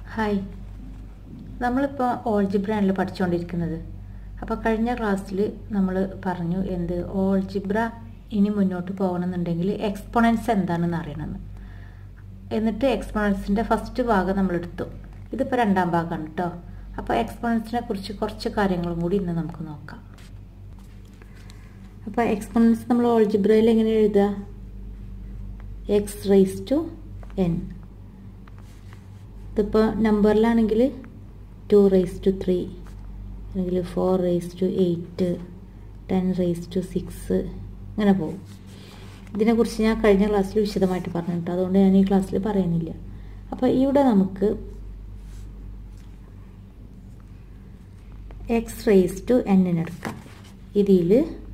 hi നമ്മളിപ്പോൾ ഓൾജിബ്രയാണല്ലോ പഠിച്ചുകൊണ്ടിരിക്കുന്നത് അപ്പോൾ കഴിഞ്ഞ ക്ലാസ്സിൽ നമ്മൾ പറഞ്ഞു എന്ത് ഓൾജിബ്ര ഇനി മുന്നോട്ട് പോകണമെന്നുണ്ടെങ്കിൽ എക്സ്പോണൻസ് എന്താണെന്ന് അറിയണമെന്ന് എന്നിട്ട് എക്സ്പോണൻസിൻ്റെ ഫസ്റ്റ് ഭാഗം നമ്മൾ എടുത്തു ഇതിപ്പോൾ രണ്ടാം ഭാഗമാണ് കേട്ടോ അപ്പോൾ എക്സ്പോണൻസിനെ കുറിച്ച് കുറച്ച് കാര്യങ്ങളും കൂടി ഇന്ന് നമുക്ക് നോക്കാം അപ്പോൾ എക്സ്പോണൻസ് നമ്മൾ ഓൾജിബ്രയിൽ എങ്ങനെ എഴുതുക എക്സ് റൈസ് ടു എൻ ഇതിപ്പോൾ നമ്പറിലാണെങ്കിൽ ടു റൈസ് ടു ത്രീ അല്ലെങ്കിൽ four rise to eight ten rise to six അങ്ങനെ പോകും ഇതിനെക്കുറിച്ച് ഞാൻ കഴിഞ്ഞ ക്ലാസ്സിൽ വിശദമായിട്ട് പറഞ്ഞിട്ട് അതുകൊണ്ട് ഞാൻ ഈ ക്ലാസ്സിൽ പറയുന്നില്ല അപ്പോൾ ഇവിടെ നമുക്ക് എക്സ് റൈസ് ടു എന്നിനെടുക്കാം ഇതിൽ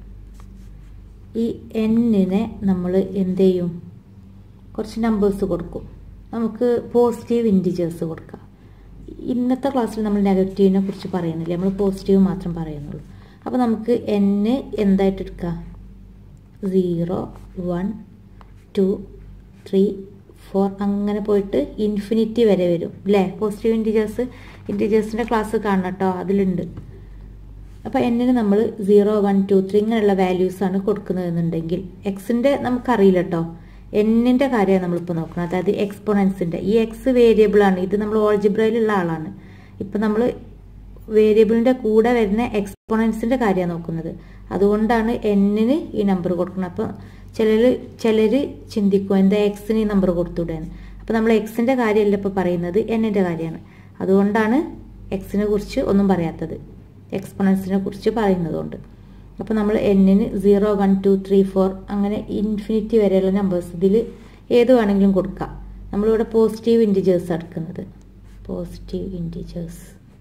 ഈ എന്നിനെ നമ്മൾ എന്ത് ചെയ്യും കുറച്ച് നമ്പേഴ്സ് കൊടുക്കും നമുക്ക് പോസിറ്റീവ് ഇൻറ്റിജേഴ്സ് കൊടുക്കാം ഇന്നത്തെ ക്ലാസ്സിൽ നമ്മൾ നെഗറ്റീവിനെ കുറിച്ച് പറയുന്നില്ല നമ്മൾ പോസിറ്റീവ് മാത്രം പറയുന്നുള്ളൂ അപ്പോൾ നമുക്ക് എന്ന് എന്തായിട്ട് എടുക്കാം zero one two three four അങ്ങനെ പോയിട്ട് ഇൻഫിനിറ്റി വരെ വരും അല്ലേ പോസിറ്റീവ് ഇൻറ്റിജേഴ്സ് ഇൻറ്റിജേഴ്സിൻ്റെ ക്ലാസ് കാണണം കേട്ടോ അതിലുണ്ട് അപ്പോൾ എന്നിന് നമ്മൾ സീറോ വൺ ടു ത്രീ ഇങ്ങനെയുള്ള വാല്യൂസാണ് കൊടുക്കുന്നതെന്നുണ്ടെങ്കിൽ എക്സിൻ്റെ നമുക്കറിയില്ല കേട്ടോ എന്നിൻ്റെ കാര്യമാണ് നമ്മളിപ്പോൾ നോക്കുന്നത് അതായത് എക്സ്പോണൻസിൻ്റെ ഈ എക്സ് വേരിയബിളാണ് ഇത് നമ്മൾ ഓൾജിബ്രയിലുള്ള ആളാണ് ഇപ്പം നമ്മൾ വേരിയബിളിൻ്റെ കൂടെ വരുന്ന എക്സ്പോണൻസിൻ്റെ കാര്യമാണ് നോക്കുന്നത് അതുകൊണ്ടാണ് എന്നിന് ഈ നമ്പർ കൊടുക്കുന്നത് അപ്പോൾ ചിലർ ചിലർ ചിന്തിക്കും എന്താ എക്സിന് ഈ നമ്പർ കൊടുത്തുവിടാന്ന് അപ്പോൾ നമ്മൾ എക്സിൻ്റെ കാര്യമല്ല ഇപ്പോൾ പറയുന്നത് എന്നിൻ്റെ കാര്യമാണ് അതുകൊണ്ടാണ് എക്സിനെ കുറിച്ച് ഒന്നും പറയാത്തത് എക്സ്പോണൻസിനെ കുറിച്ച് പറയുന്നതുകൊണ്ട് അപ്പോൾ നമ്മൾ എന്നിന് zero one two three four അങ്ങനെ ഇൻഫിനിറ്റി വരെയുള്ള നമ്പേഴ്സ് ഇതിൽ ഏത് വേണമെങ്കിലും കൊടുക്കാം നമ്മളിവിടെ പോസിറ്റീവ് ഇൻറ്റിജേഴ്സ് എടുക്കുന്നത് പോസിറ്റീവ് ഇൻറ്റിജേഴ്സ്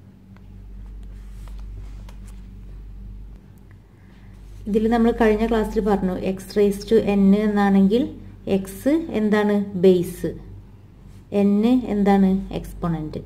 ഇതിൽ നമ്മൾ കഴിഞ്ഞ ക്ലാസ്സിൽ പറഞ്ഞു എക്സ് റേസ് ടു എൻ എന്നാണെങ്കിൽ എക്സ് എന്താണ് ബേസ് എൻ എന്താണ് എക്സ്പോണൻറ്റ്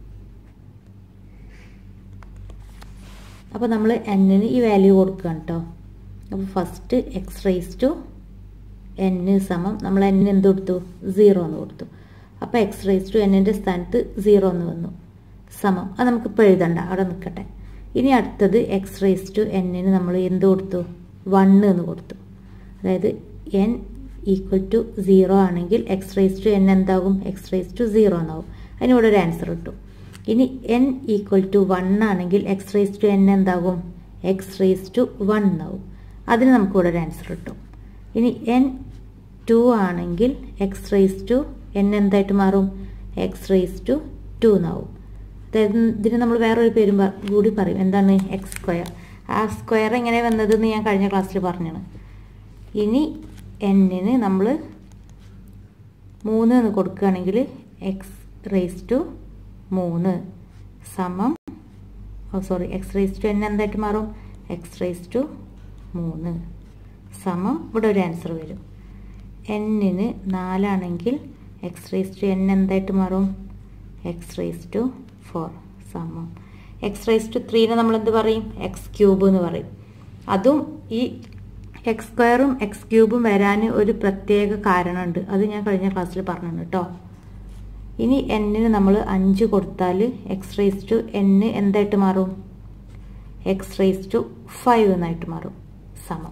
അപ്പോൾ നമ്മൾ എന്നിന് ഈ വാല്യൂ കൊടുക്കുകയാണ് കേട്ടോ അപ്പോൾ first x rice to n സമം നമ്മൾ എന്നിന് എന്ത് കൊടുത്തു സീറോ എന്ന് കൊടുത്തു അപ്പോൾ എക്സ് റൈസ് ടു എന്നിൻ്റെ സ്ഥാനത്ത് സീറോ എന്ന് വന്നു സമം അത് നമുക്കിപ്പോൾ എഴുതണ്ട അവിടെ നിൽക്കട്ടെ ഇനി അടുത്തത് എക്സ് റൈസ് ടു എന്നിന് നമ്മൾ എന്ത് കൊടുത്തു വണ്ണ് എന്ന് കൊടുത്തു അതായത് എൻ ഈക്വൽ ടു സീറോ ആണെങ്കിൽ എക്സ് റൈസ് ടു എൻ എന്താകും എക്സ് റൈസ് ടു സീറോ എന്നാവും അതിനിവിടെ ഒരു ആൻസർ കിട്ടും ഇനി എൻ ഈക്വൽ ടു വൺ ആണെങ്കിൽ എക്സ് റേസ് ടു എൻ എന്താകും എക്സ് റേസ് ടു വൺ എന്നാവും അതിന് നമുക്കിവിടെ ഒരു ആൻസർ കിട്ടും ഇനി എൻ ടു ആണെങ്കിൽ എക്സ് റേസ് ടു എൻ എന്തായിട്ട് മാറും എക്സ് റേസ് ടു ടു എന്നാവും അതായത് ഇതിന് നമ്മൾ വേറൊരു പേരും കൂടി പറയും എന്താണ് എക്സ് സ്ക്വയർ ആ സ്ക്വയർ എങ്ങനെ വന്നതെന്ന് ഞാൻ കഴിഞ്ഞ ക്ലാസ്സിൽ പറഞ്ഞാണ് ഇനി എന്നിന് നമ്മൾ മൂന്ന് എന്ന് കൊടുക്കുകയാണെങ്കിൽ എക്സ് റേസ് ടു മൂന്ന് സമം oh sorry x raise to n എന്തായിട്ട് മാറും എക്സ് റേസ് ടു മൂന്ന് സമം ഇവിടെ ഒരു ആൻസർ വരും എന്നിന് നാലാണെങ്കിൽ എക്സ് റേസ് ടു എൻ എന്തായിട്ട് മാറും എക്സ് റേസ് ടു ഫോർ സമം എക്സ് റേസ് ടു ത്രീനെ നമ്മൾ എന്ത് പറയും എക്സ് ക്യൂബ് എന്ന് പറയും അതും ഈ എക്സ് സ്ക്വയറും എക്സ് ക്യൂബും വരാൻ ഒരു പ്രത്യേക കാരണമുണ്ട് അത് ഞാൻ കഴിഞ്ഞ ക്ലാസ്സിൽ പറഞ്ഞു കേട്ടോ ഇനി എന്നിന് നമ്മൾ അഞ്ച് കൊടുത്താൽ എക്സ് റേസ് ടു എന്ന് എന്തായിട്ട് മാറും എക്സ് റേസ് ടു ഫൈവ് എന്നായിട്ട് മാറും സമം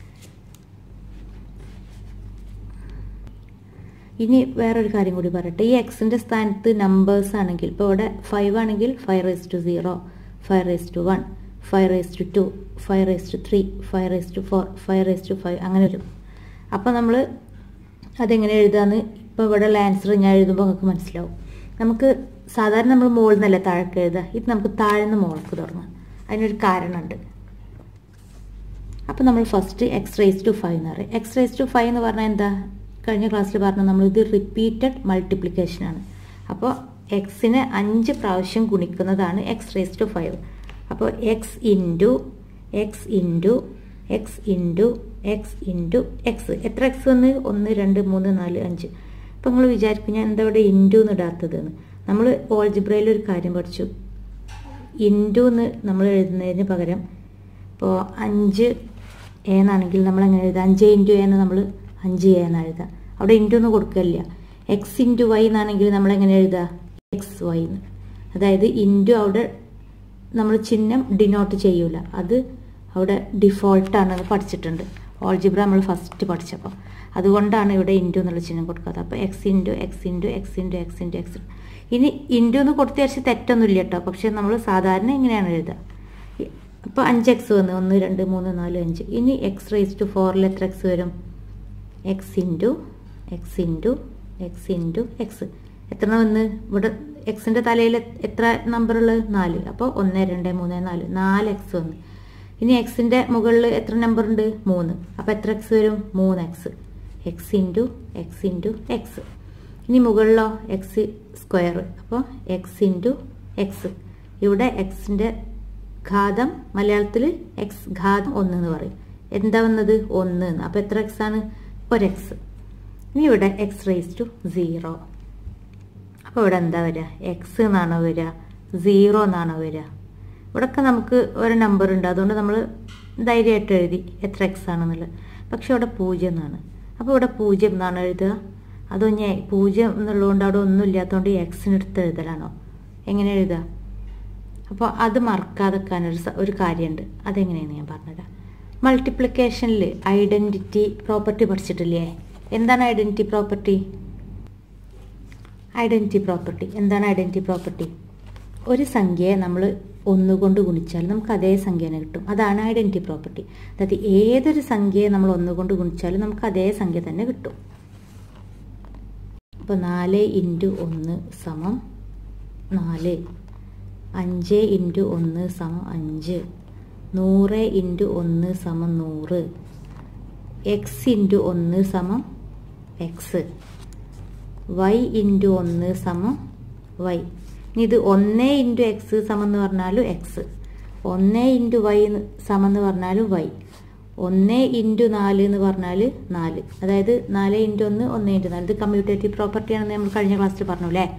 ഇനി വേറൊരു കാര്യം കൂടി പറയട്ടെ ഈ എക്സിൻ്റെ സ്ഥാനത്ത് നമ്പേഴ്സ് ആണെങ്കിൽ ഇപ്പോൾ ഇവിടെ ഫൈവ് ആണെങ്കിൽ five raise to zero five raise to one five raise to two five raise to three five raise to four five raise to five അങ്ങനെ വരും അപ്പോൾ നമ്മൾ അതെങ്ങനെ എഴുതാന്ന് ഇപ്പോൾ ഇവിടെയുള്ള ആൻസർ ഞാൻ എഴുതുമ്പോൾ നിങ്ങൾക്ക് മനസ്സിലാവും നമുക്ക് സാധാരണ നമ്മൾ മുകളിൽ നിന്നല്ല താഴേക്ക് എഴുതുക ഇത് നമുക്ക് താഴ്ന്ന് മുകൾക്ക് തുടങ്ങാം അതിനൊരു കാരണമുണ്ട് അപ്പോൾ നമ്മൾ first x raise to five എന്ന് പറയും എക്സ് റേസ് ടു ഫൈവ് എന്ന് പറഞ്ഞാൽ എന്താ കഴിഞ്ഞ ക്ലാസ്സിൽ പറഞ്ഞു നമ്മൾ ഇത് റിപ്പീറ്റഡ് മൾട്ടിപ്ലിക്കേഷൻ ആണ് അപ്പോൾ എക്സിനെ അഞ്ച് പ്രാവശ്യം ഗുണിക്കുന്നതാണ് എക്സ് റേസ് ടു ഫൈവ് അപ്പോൾ x into x into x into x into x എത്ര എക്സ് വന്ന് ഒന്ന് രണ്ട് മൂന്ന് നാല് അഞ്ച് അപ്പോൾ നിങ്ങൾ വിചാരിക്കും ഞാൻ എന്താ ഇവിടെ ഇൻറ്റു എന്ന് ഇടാത്തതെന്ന് നമ്മൾ ഓൾജിബ്രയിൽ ഒരു കാര്യം പഠിച്ചു ഇൻറ്റു എന്ന് നമ്മൾ എഴുതുന്നതിന് പകരം ഇപ്പോൾ അഞ്ച് എന്നാണെങ്കിൽ നമ്മൾ എങ്ങനെ എഴുതുക അഞ്ച് ഇൻറ്റു എന്ന് നമ്മൾ അഞ്ച് എ എന്ന് എഴുതുക അവിടെ ഇൻറ്റു എന്ന് കൊടുക്കില്ല എക്സ് ഇൻറ്റു വൈ എന്നാണെങ്കിൽ നമ്മൾ എങ്ങനെ എഴുതുക എക്സ് വൈ എന്ന് അതായത് ഇൻറ്റു അവിടെ നമ്മൾ ചിഹ്നം ഡിനോട്ട് ചെയ്യൂല അത് അവിടെ ഡിഫോൾട്ടാണ് പഠിച്ചിട്ടുണ്ട് ഓൾജിബ്ര നമ്മൾ ഫസ്റ്റ് പഠിച്ചപ്പോൾ അതുകൊണ്ടാണ് ഇവിടെ ഇൻറ്റു എന്നുള്ള ചിഹ്നം കൊടുക്കാത്തത് അപ്പോൾ x into x into x into x into x ഇനി ഇൻറ്റു എന്ന് കൊടുത്ത വെച്ച് തെറ്റൊന്നുമില്ല കേട്ടോ പക്ഷേ നമ്മൾ സാധാരണ ഇങ്ങനെയാണ് എഴുതുക അപ്പോൾ അഞ്ച് എക്സ് വന്നു ഒന്ന് രണ്ട് മൂന്ന് നാല് അഞ്ച് ഇനി എക്സ് റേസ് ടു ഫോറിൽ എത്ര എക്സ് വരും x into x into x into x എത്ര വന്ന് ഇവിടെ എക്സിൻ്റെ തലയിൽ എത്ര നമ്പറുള്ളത് നാല് അപ്പോൾ ഒന്ന് രണ്ട് മൂന്ന് നാല് നാല് എക്സ് വന്ന് ഇനി എക്സിൻ്റെ മുകളിൽ എത്ര നമ്പർ ഉണ്ട് മൂന്ന് അപ്പോൾ എത്ര എക്സ് വരും മൂന്ന് x x into x into x ഇനി മുകളിലോ എക്സ് സ്ക്വയർ അപ്പോൾ എക്സ് ഇൻറ്റു എക്സ് ഇവിടെ എക്സിൻ്റെ ഘാതം മലയാളത്തിൽ എക്സ് ഘാതം ഒന്ന് എന്ന് പറയും എന്താ വന്നത് ഒന്ന് എന്ന് അപ്പോൾ എത്ര എക്സ് ആണ് ഒരു എക്സ് ഇനി ഇവിടെ എക്സ് റേസ് ടു സീറോ അപ്പോൾ ഇവിടെ എന്താ വരിക എക്സ് എന്നാണോ വരിക സീറോ എന്നാണോ വരിക ഇവിടെയൊക്കെ നമുക്ക് ഒരു നമ്പർ ഉണ്ട് അതുകൊണ്ട് നമ്മൾ ധൈര്യമായിട്ട് എഴുതി എത്ര എക്സ് ആണെന്നുള്ളത് പക്ഷെ ഇവിടെ പൂജ്യം എന്നാണ് അപ്പോൾ ഇവിടെ പൂജ്യം എന്നാണ് എഴുതുക അതോ ഞാൻ പൂജ്യം എന്നുള്ളതുകൊണ്ട് അവിടെ ഒന്നും ഇല്ലാത്തതുകൊണ്ട് എക്സിന് എടുത്ത് എഴുതലാണോ എങ്ങനെ എഴുതുക അപ്പോൾ അത് മറക്കാതെ വെക്കാനൊരു ഒരു കാര്യമുണ്ട് അതെങ്ങനെയാണ് ഞാൻ പറഞ്ഞുതരാം മൾട്ടിപ്ലിക്കേഷനിൽ ഐഡൻറ്റിറ്റി പ്രോപ്പർട്ടി പഠിച്ചിട്ടില്ലേ എന്താണ് ഐഡൻറ്റിറ്റി പ്രോപ്പർട്ടി ഐഡൻറ്റിറ്റി പ്രോപ്പർട്ടി എന്താണ് ഐഡൻറ്റിറ്റി പ്രോപ്പർട്ടി ഒരു സംഖ്യയെ നമ്മൾ ഒന്നുകൊണ്ട് ഗുണിച്ചാൽ നമുക്ക് അതേ സംഖ്യനെ കിട്ടും അതാണ് ഐഡൻറ്റിറ്റി പ്രോപ്പർട്ടി അതായത് ഏതൊരു സംഖ്യയെ നമ്മൾ ഒന്നുകൊണ്ട് ഗുണിച്ചാലും നമുക്ക് അതേ സംഖ്യ തന്നെ കിട്ടും അപ്പോൾ നാല് ഇൻറ്റു ഒന്ന് സമം നാല് അഞ്ച് ഇൻറ്റു ഒന്ന് സമം അഞ്ച് നൂറ് ഇൻറ്റു ഒന്ന് സമം നൂറ് എക്സ് ഇൻറ്റു ഒന്ന് സമം എക്സ് വൈ ഇൻറ്റു ഒന്ന് സമം വൈ ഇനി ഇത് ഒന്ന് ഇൻറ്റു എക്സ് സമം എന്ന് പറഞ്ഞാലും എക്സ് ഒന്ന് ഇൻറ്റു വൈ സമം എന്ന് പറഞ്ഞാലും വൈ ഒന്ന് ഇൻറ്റു നാല് എന്ന് പറഞ്ഞാൽ നാല് അതായത് നാല് ഇൻറ്റു ഒന്ന് ഒന്ന് ഇൻറ്റു നാല് ഇത് കമ്മ്യൂട്ടേറ്റീവ് പ്രോപ്പർട്ടി ആണെന്ന് നമ്മൾ കഴിഞ്ഞ ക്ലാസ്സിൽ പറഞ്ഞു അല്ലേ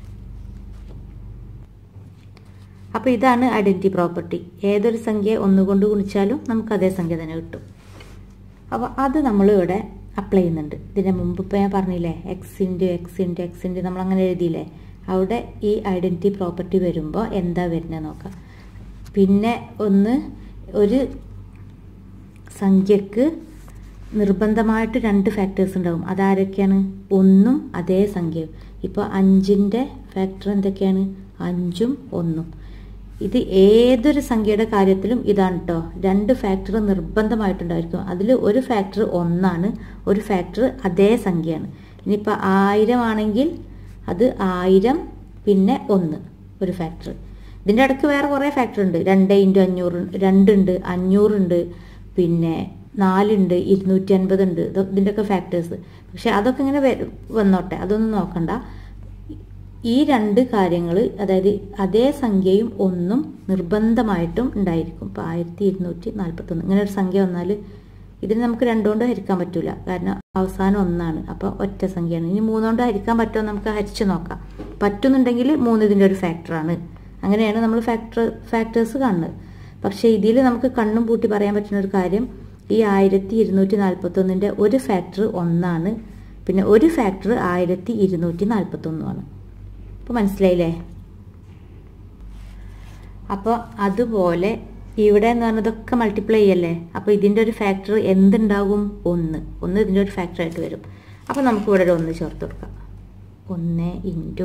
അപ്പോൾ ഇതാണ് ഐഡൻറ്റിറ്റി പ്രോപ്പർട്ടി ഏതൊരു സംഖ്യ ഒന്നുകൊണ്ട് ഗുണിച്ചാലും നമുക്ക് അതേ സംഖ്യ തന്നെ കിട്ടും അപ്പോൾ അത് നമ്മൾ ഇവിടെ അപ്ലൈ ചെയ്യുന്നുണ്ട് ഇതിന് മുമ്പ് ഇപ്പോൾ ഞാൻ പറഞ്ഞില്ലേ x into x into x into നമ്മൾ അങ്ങനെ എഴുതിയില്ലേ അവിടെ ഈ ഐഡൻറ്റിറ്റി പ്രോപ്പർട്ടി വരുമ്പോൾ എന്താ വരുന്നത് നോക്കാം പിന്നെ ഒന്ന് ഒരു സംഖ്യക്ക് നിർബന്ധമായിട്ട് രണ്ട് ഫാക്ടേഴ്സ് ഉണ്ടാവും അതാരൊക്കെയാണ് ഒന്നും അതേ സംഖ്യയും ഇപ്പോൾ അഞ്ചിൻ്റെ ഫാക്ടർ എന്തൊക്കെയാണ് അഞ്ചും ഒന്നും ഇത് ഏതൊരു സംഖ്യയുടെ കാര്യത്തിലും ഇതാണ് കേട്ടോ രണ്ട് ഫാക്ടർ നിർബന്ധമായിട്ടുണ്ടായിരിക്കും അതിൽ ഒരു ഫാക്ടർ ഒന്നാണ് ഒരു ഫാക്ടർ അതേ സംഖ്യയാണ് ഇനിയിപ്പോൾ ആയിരം ആണെങ്കിൽ അത് ആയിരം പിന്നെ ഒന്ന് ഒരു ഫാക്ടർ ഇതിൻ്റെ ഇടയ്ക്ക് വേറെ കുറേ ഫാക്ടർ ഉണ്ട് രണ്ട് ഇൻറ്റു അഞ്ഞൂറ് രണ്ടുണ്ട് അഞ്ഞൂറുണ്ട് പിന്നെ നാലുണ്ട് ഇരുന്നൂറ്റി അൻപത് ഉണ്ട് ഇതിൻ്റെയൊക്കെ ഫാക്ടേഴ്സ് പക്ഷെ അതൊക്കെ ഇങ്ങനെ വന്നോട്ടെ അതൊന്നും നോക്കണ്ട ഈ രണ്ട് കാര്യങ്ങൾ അതായത് അതേ സംഖ്യയും ഒന്നും നിർബന്ധമായിട്ടും ഉണ്ടായിരിക്കും ഇപ്പോൾ ആയിരത്തി ഇരുന്നൂറ്റി നാൽപ്പത്തൊന്ന് ഇങ്ങനെ ഒരു സംഖ്യ വന്നാൽ ഇതിന് നമുക്ക് രണ്ടുകൊണ്ട് ഹരിക്കാൻ പറ്റില്ല കാരണം അവസാനം ഒന്നാണ് അപ്പോൾ ഒറ്റ സംഖ്യയാണ് ഇനി മൂന്നുകൊണ്ട് ഹരിക്കാൻ പറ്റുമോ നമുക്ക് ഹരിച്ച് നോക്കാം പറ്റുന്നുണ്ടെങ്കിൽ മൂന്ന് ഇതിൻ്റെ ഒരു ഫാക്ടറാണ് അങ്ങനെയാണ് നമ്മൾ ഫാക്ടർ ഫാക്ടേഴ്സ് കാണുന്നത് പക്ഷേ ഇതിൽ നമുക്ക് കണ്ണും പൂട്ടി പറയാൻ പറ്റുന്ന ഒരു കാര്യം ഈ ആയിരത്തി ഇരുന്നൂറ്റി നാൽപ്പത്തൊന്നിൻ്റെ ഒരു ഫാക്ടർ ഒന്നാണ് പിന്നെ ഒരു ഫാക്ടർ ആയിരത്തി ഇരുന്നൂറ്റി നാൽപ്പത്തൊന്നുമാണ് അപ്പോൾ മനസ്സിലായില്ലേ അപ്പോൾ അതുപോലെ ഇവിടെ എന്ന് പറഞ്ഞതൊക്കെ മൾട്ടിപ്ലൈ ചെയ്യല്ലേ അപ്പോൾ ഇതിൻ്റെ ഒരു ഫാക്ടർ എന്തുണ്ടാകും ഒന്ന് ഒന്ന് ഇതിൻ്റെ ഒരു ഫാക്ടറായിട്ട് വരും അപ്പോൾ നമുക്ക് ഇവിടെ ഒരു ഒന്ന് ചേർത്ത് കൊടുക്കാം ഒന്ന് ഇൻറ്റു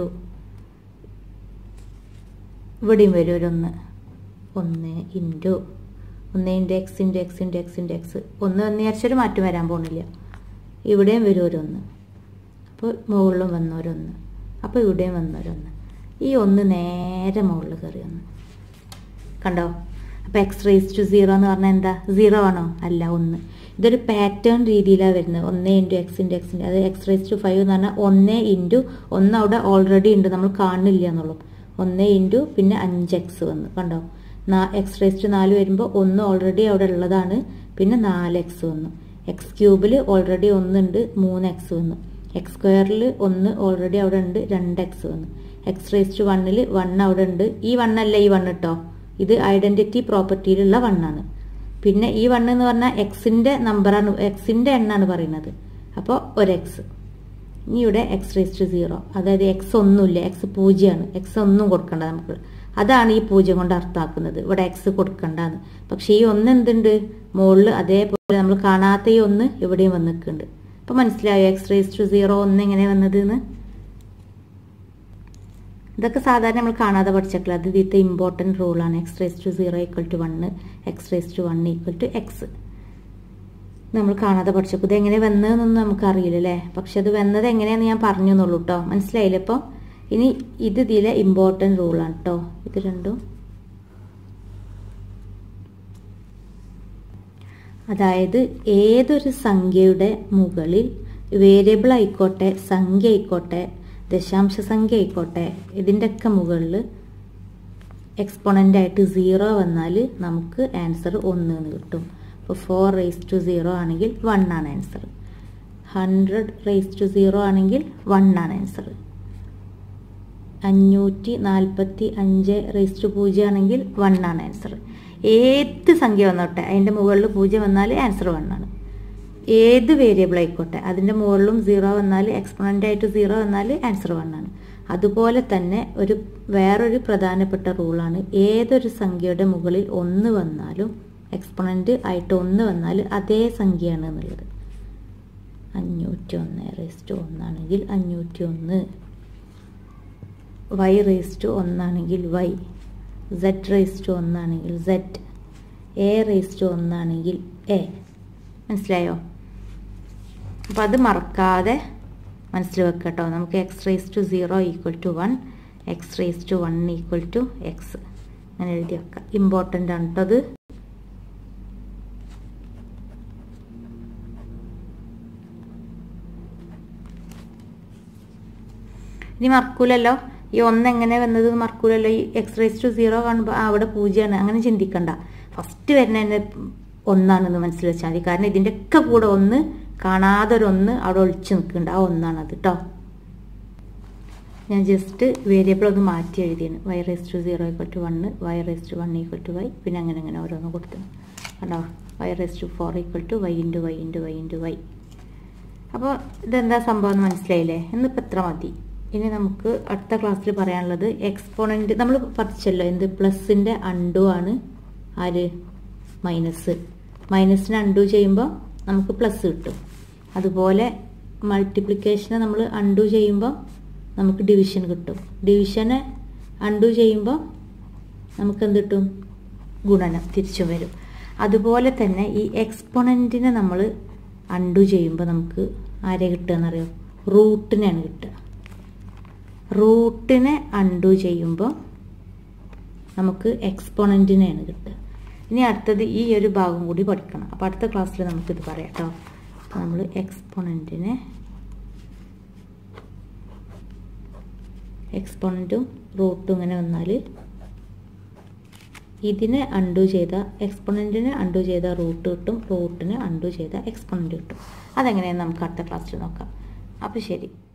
ഇവിടെയും വരും ഒരു ഒന്ന് ഒന്ന് ഇൻറ്റു ഒന്ന് into x into x into x into x ഒന്ന് എന്ന് വിചാരിച്ചൊരു മാറ്റം വരാൻ പോകുന്നില്ല ഇവിടെയും വരും ഒരു ഒന്ന് അപ്പോൾ മുകളിലും വന്നൊരൊന്ന് അപ്പോൾ ഇവിടെയും വന്നൊരൊന്ന് ഈ ഒന്ന് നേരെ മുകളിൽ കയറി വന്നു കണ്ടോ അപ്പോൾ എക്സ് റേസ് ടു സീറോ എന്ന് പറഞ്ഞാൽ എന്താ സീറോ ആണോ അല്ല ഒന്ന് ഇതൊരു പാറ്റേൺ രീതിയിലാണ് വരുന്നത് ഒന്ന് ഇൻറ്റു എക്സ് ഇൻറ്റു എക്സ് അത് എക്സ് റേസ് ടു ഫൈവ് എന്ന് പറഞ്ഞാൽ ഒന്ന് ഇൻറ്റു ഒന്ന് അവിടെ ഓൾറെഡി ഉണ്ട് നമ്മൾ കാണുന്നില്ല എന്നുള്ളൂ ഒന്ന് ഇൻറ്റു പിന്നെ അഞ്ച് എക്സ് വന്നു കണ്ടോ നാ എക്സ് റേസ് ടു നാല് വരുമ്പോൾ ഒന്ന് ഓൾറെഡി അവിടെ ഉള്ളതാണ് പിന്നെ നാല് എക്സ് വന്നു എക്സ് ക്യൂബിൽ ഓൾറെഡി ഒന്നുണ്ട് മൂന്ന് എക്സ് വന്നു എക്സ് സ്ക്വയറിൽ ഒന്ന് ഓൾറെഡി അവിടെ ഉണ്ട് രണ്ട് എക്സ് വന്നു എക്സ് റേസ് ടു വണ്ണിൽ വൺ അവിടെ ഉണ്ട് ഈ വണ്ണല്ല ഈ വൺ കേട്ടോ ഇത് ഐഡന്റിറ്റി പ്രോപ്പർട്ടിയിലുള്ള വണ്ണാണ് പിന്നെ ഈ വണ്ണ് എന്ന് പറഞ്ഞാൽ എക്സിന്റെ നമ്പറാണ് എക്സിന്റെ എണ്ണാണ് പറയുന്നത് അപ്പോൾ ഒരു എക്സ് ഇനി ഇവിടെ എക്സ് റേസ് ടു സീറോ അതായത് എക്സ് ഒന്നുമില്ല എക്സ് പൂജ്യമാണ് എക്സ് ഒന്നും കൊടുക്കണ്ട നമുക്ക് അതാണ് ഈ പൂജ്യം കൊണ്ട് അർത്ഥമാക്കുന്നത് ഇവിടെ എക്സ് കൊടുക്കണ്ടെന്ന് പക്ഷെ ഈ ഒന്ന് എന്തുണ്ട് മുകളിൽ അതേപോലെ നമ്മൾ കാണാത്ത ഈ ഒന്ന് ഇവിടെയും വന്ന് നിൽക്കുന്നുണ്ട് അപ്പൊ മനസ്സിലായോ എക്സ് റേസ് ടു സീറോ ഒന്ന് എങ്ങനെ വന്നത് എന്ന് ഇതൊക്കെ സാധാരണ നമ്മൾ കാണാതെ പഠിച്ചിട്ടില്ല അത് ഇതിത്തെ ഇമ്പോർട്ടൻറ്റ് റൂളാണ് x raise to zero equal to one x raise to one equal to x നമ്മൾ കാണാതെ പഠിച്ചപ്പോൾ ഇത് എങ്ങനെ വന്നതെന്നൊന്നും നമുക്കറിയില്ല അല്ലേ പക്ഷെ അത് വന്നത് എങ്ങനെയാണെന്ന് ഞാൻ പറഞ്ഞു എന്നുള്ളൂ കേട്ടോ മനസ്സിലായില്ലേ അപ്പോൾ ഇനി ഇത് ഇതിലെ ഇമ്പോർട്ടൻറ്റ് റൂളാണ് കേട്ടോ ഇത് രണ്ടും അതായത് ഏതൊരു സംഖ്യയുടെ മുകളിൽ വേരിയബിൾ ആയിക്കോട്ടെ സംഖ്യ ആയിക്കോട്ടെ ദശാംശ സംഖ്യ ആയിക്കോട്ടെ ഇതിൻ്റെയൊക്കെ മുകളിൽ എക്സ്പോണൻ്റ് ആയിട്ട് സീറോ വന്നാൽ നമുക്ക് ആൻസർ ഒന്ന് എന്ന് കിട്ടും അപ്പോൾ ഫോർ റേസ് ടു സീറോ ആണെങ്കിൽ വൺ ആണ് answer hundred raise to zero ആണെങ്കിൽ വൺ ആണ് ആൻസർ അഞ്ഞൂറ്റി നാൽപ്പത്തി അഞ്ച് റേസ് ടു പൂജ്യം ആണെങ്കിൽ വൺ ആണ് ആൻസർ ഏത് സംഖ്യ വന്നോട്ടെ അതിൻ്റെ മുകളിൽ പൂജ്യം വന്നാൽ ആൻസർ വൺ ആണ് ഏത് വേരിയബിൾ ആയിക്കോട്ടെ അതിൻ്റെ മുകളിലും സീറോ വന്നാൽ എക്സ്പോണൻ്റ് ആയിട്ട് സീറോ വന്നാൽ ആൻസർ വൺ ആണ് അതുപോലെ തന്നെ ഒരു വേറൊരു പ്രധാനപ്പെട്ട റൂളാണ് ഏതൊരു സംഖ്യയുടെ മുകളിൽ ഒന്ന് വന്നാലും എക്സ്പോണൻ്റ് ആയിട്ട് ഒന്ന് വന്നാൽ അതേ സംഖ്യയാണ് എന്നുള്ളത് അഞ്ഞൂറ്റി ഒന്ന് റേസ്റ്റ് ഒന്നാണെങ്കിൽ അഞ്ഞൂറ്റി ഒന്ന് വൈ റേസ്റ്റ് ഒന്നാണെങ്കിൽ വൈ സെഡ് റേസ്റ്റ് ഒന്നാണെങ്കിൽ സെഡ് എ റേസ്റ്റ് ഒന്നാണെങ്കിൽ എ മനസ്സിലായോ അപ്പം അത് മറക്കാതെ മനസ്സിൽ വെക്കട്ടോ നമുക്ക് x raise to zero equal to one x raise to one equal to x അങ്ങനെ എഴുതി വെക്കാം ഇമ്പോർട്ടൻ്റ് ആണ് കേട്ടോ അത് ഇനി മറക്കൂലല്ലോ ഈ ഒന്ന് എങ്ങനെ വന്നത് മറക്കൂലല്ലോ ഈ എക്സ് റേസ് ടു സീറോ കാണുമ്പോൾ ആ അവിടെ പൂജ്യമാണ് അങ്ങനെ ചിന്തിക്കണ്ട ഫസ്റ്റ് വരുന്ന തന്നെ ഒന്നാണെന്ന് മനസ്സിൽ വെച്ചാൽ മതി കാരണം ഇതിൻ്റെ ഒക്കെ കൂടെ ഒന്ന് കാണാതെ ഒരു ഒന്ന് അവിടെ ഒളിച്ചു നിൽക്കുന്നുണ്ട് ആ ഒന്നാണത് കേട്ടോ ഞാൻ ജസ്റ്റ് വേരിയബിൾ ഒന്ന് മാറ്റി എഴുതിയാണ് y raise to zero equal to one y raise to one equal to y പിന്നെ അങ്ങനെ അങ്ങനെ ഓരോന്ന് കൊടുത്തു കണ്ടോ y raise to four equal to y into y into y into y അപ്പോൾ ഇതെന്താ സംഭവം എന്ന് മനസ്സിലായില്ലേ എന്നിപ്പോൾ എത്ര മതി ഇനി നമുക്ക് അടുത്ത ക്ലാസ്സിൽ പറയാനുള്ളത് എക്സ്പോണൻ്റ് നമ്മൾ പഠിച്ചല്ലോ എന്ത് പ്ലസിൻ്റെ അണ്ടു ആണ് ആര് മൈനസ് മൈനസിന് അണ്ടു ചെയ്യുമ്പോൾ നമുക്ക് പ്ലസ് കിട്ടും അതുപോലെ മൾട്ടിപ്ലിക്കേഷനെ നമ്മൾ അണ്ടു ചെയ്യുമ്പോൾ നമുക്ക് ഡിവിഷൻ കിട്ടും ഡിവിഷനെ അണ്ടു ചെയ്യുമ്പോൾ നമുക്ക് എന്ത് കിട്ടും ഗുണനം തിരിച്ചു വരും അതുപോലെ തന്നെ ഈ എക്സ്പോണൻറ്റിനെ നമ്മൾ അണ്ടു ചെയ്യുമ്പോൾ നമുക്ക് ആരെ കിട്ടുക എന്നറിയോ റൂട്ടിനെയാണ് കിട്ടുക റൂട്ടിനെ അണ്ടു ചെയ്യുമ്പോൾ നമുക്ക് എക്സ്പോണൻറ്റിനെയാണ് കിട്ടുക ഇനി അടുത്തത് ഈ ഒരു ഭാഗം കൂടി പഠിക്കണം അപ്പോൾ അടുത്ത ക്ലാസ്സിൽ നമുക്കിത് പറയാം കേട്ടോ അപ്പോൾ നമ്മൾ എക്സ്പോണൻറ്റിനെ എക്സ്പോണൻറ്റും റൂട്ടും ഇങ്ങനെ വന്നാൽ ഇതിനെ അണ്ടു ചെയ്ത എക്സ്പോണൻറ്റിനെ അണ്ടു ചെയ്ത റൂട്ട് കിട്ടും റൂട്ടിനെ അണ്ടു ചെയ്ത എക്സ്പോണൻറ്റ് കിട്ടും അതെങ്ങനെയാണെന്ന് നമുക്ക് അടുത്ത ക്ലാസ്സിൽ നോക്കാം അപ്പോൾ ശരി